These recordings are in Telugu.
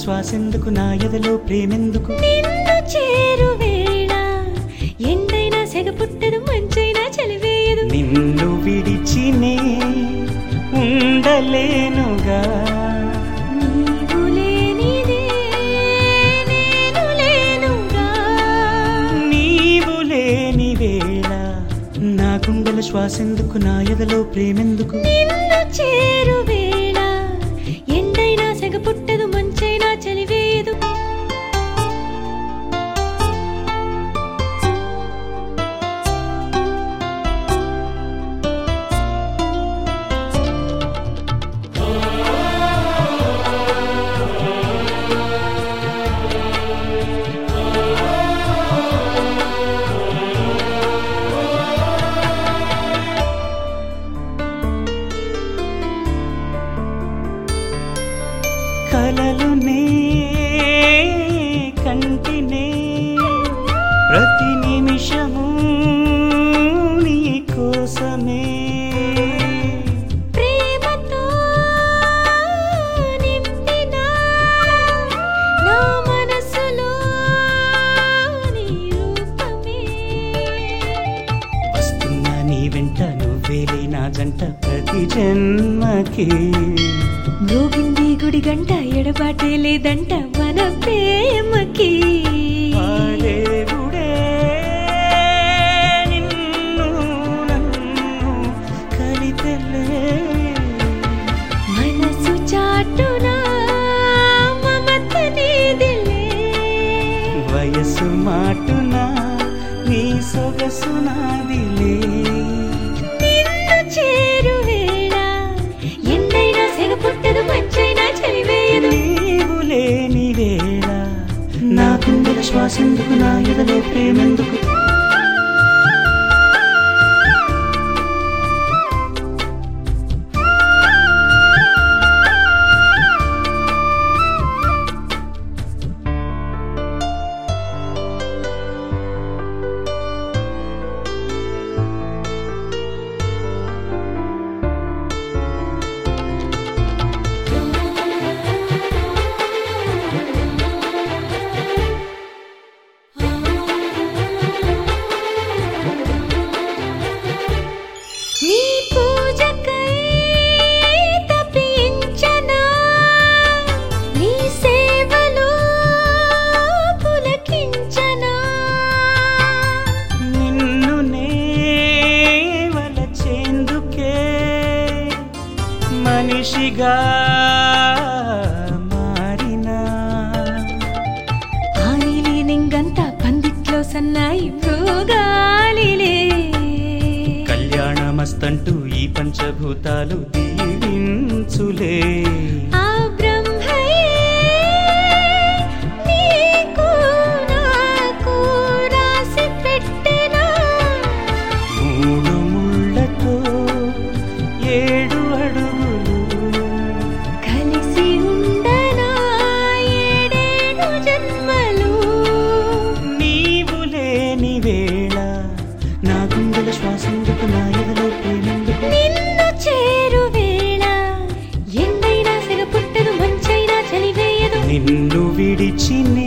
శ్వాసెందుకు నా ఎదలో ప్రేమెందుకు నిన్ను చేరు వేళ ఎండైనా సెగ పుట్టదు మంచైనా చలివేయదు నిన్ను విడిచినే ఉండలేనుగా నీవు లేనిదే నేను లేనుగా నీవు లేని వేళ నా గుండెల శ్వాసెందుకు నా ఎదలో ప్రేమెందుకు నిన్ను చేరు వేళ ఎండైనా సెగ పుట్టదు మంచైనా చలివేయదు కలలునే కంటినే ప్రతి నిమిషము నీ కోసమే ప్రేమతో నింపిన నా మనసులో నీ రూపమే వస్తున్నా నీ వెంట నువ్వేలే నా జంట ప్రతి జన్మకి మ్రోగింది గుడి గంట ఎడబాటే లేదంట మన ప్రేమకి ఆ దేవుడే నిన్ను నన్ను కలిపెలే మనసు చాటున మమత నీదిలే వయసు మాటున నీ సొగసు నాదిలే నిన్ను చేరు వేళ ఎండైనా సెగ పుట్టదు మంచైనా చలివేయదు నీవు లేని వేళ నా గుండెల శ్వాసెందుకు నా ఎదలో ప్రేమెందుకు నీ పూజకై తపించనా నీ సేవలో పులకించనా నిన్ను నే వలచేందుకే మనిషిగా మారినా ఆనిలి నింగంతా పందిట్లో సన్నాయి భృగాలిలే కళ్యాణమస్తంటూ ఈ పంచభూతాలు దీవించులే ఆ బ్రహ్మయే నీకు నాకు రాసి పెట్టెనా మూడు ముళ్ళతో ఏడు అడుగులు కలిసి ఉండనా ఏడేడు జన్మలు నీవు లేని వేళ నా గుండెల శ్వాసెందుకు నా ఎదలో ప్రేమెందుకు నిన్ను చేరు వేళ ఎండైనా సెగ పుట్టదు మంచైనా చలివేయదు నిన్ను విడిచినే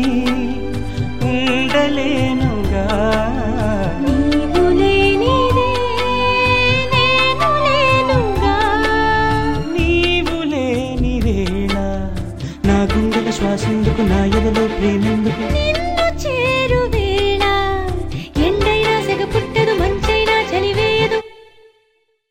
ఉండలేనుగా నీవు లేనిదే నేను లేనుగా నీవు లేని వేళ నా గుండెల శ్వాసెందుకు నా ఎదలో ప్రేమెందుకు నిన్ను